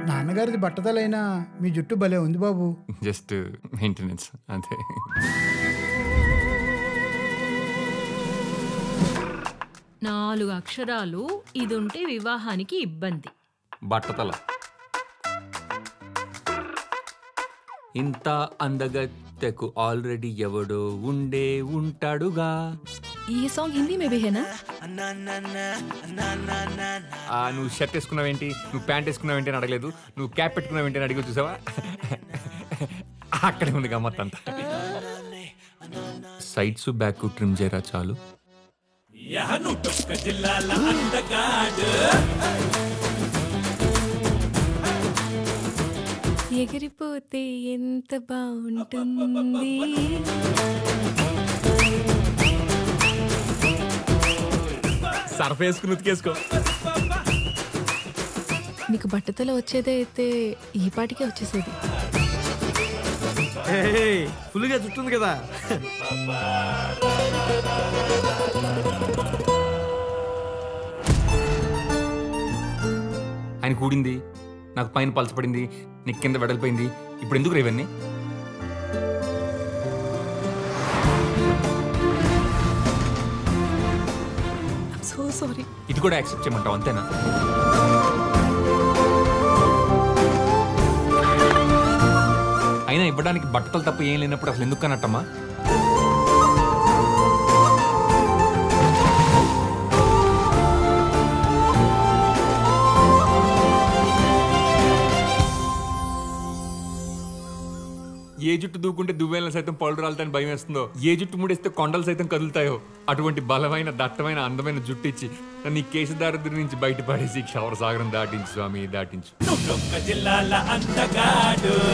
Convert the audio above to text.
నాన్నగారిది బట్టతలైనా మీ జుట్టు భలే ఉంది బాబు జస్ట్ మెయింటెనెన్స్ అంతే నాలుగు అక్షరాలు ఇది ఉంటే వివాహానికి ఇబ్బంది బట్టతల ఇంత అందగత్తెకు ఆల్రెడీ ఎవడో ఉండే ఉంటాడుగా ये सॉन्ग हिंदी में भी है ना ఆ, నువ్వు షర్ట్ వేసుకున్నావేంటి నువ్వు ప్యాంట్ వేసుకున్నావేంటి అని అడగలేదు నువ్వు క్యాప్ పెట్టుకున్నావేంటి అని అడిగి చూసావా అక్కడే ఉంది గమ్మత్ అంతా సైడ్స్ బ్యాక్ ట్రిమ్ చేయరా చాలు ఎగిరిపోతే ఎంత బాగుంటుంది సర్ఫ్ వేసుకుని ఉతికేసుకో నీకు బట్టతల వచ్చేదే అయితే ఈ పాటికే వచ్చేసేది ఫుల్గా చుట్టుంది కదా ఆయన కూడింది నాకు పైన పలచపడింది నీకు కింద వెడలిపోయింది ఇప్పుడు ఎందుకు రా ఇవన్నీ సో సారీ ఇది కూడా యాక్సెప్ట్ చేయమంటావు అంతేనా అయినా ఇవ్వడానికి బట్టలు తప్ప ఏం లేనప్పుడు అసలు ఎందుకు అన్నట్టమ్మా ఏ జుట్టు దూకుంటే దువ్వేళ్ళ సైతం పళ్ళు రాలుతాయని భయం వేస్తుందో ఏ జుట్టు ముడేస్తే కొండలు సైతం కదులుతాయో అటువంటి బలమైన దట్టమైన అందమైన జుట్టు ఇచ్చి నన్ను ఈ కేసు దారిద్ర్యం నుంచి బయటపడేసి క్షవర సాగరం దాటించు స్వామి దాటించు జిల్లాల అందగాడు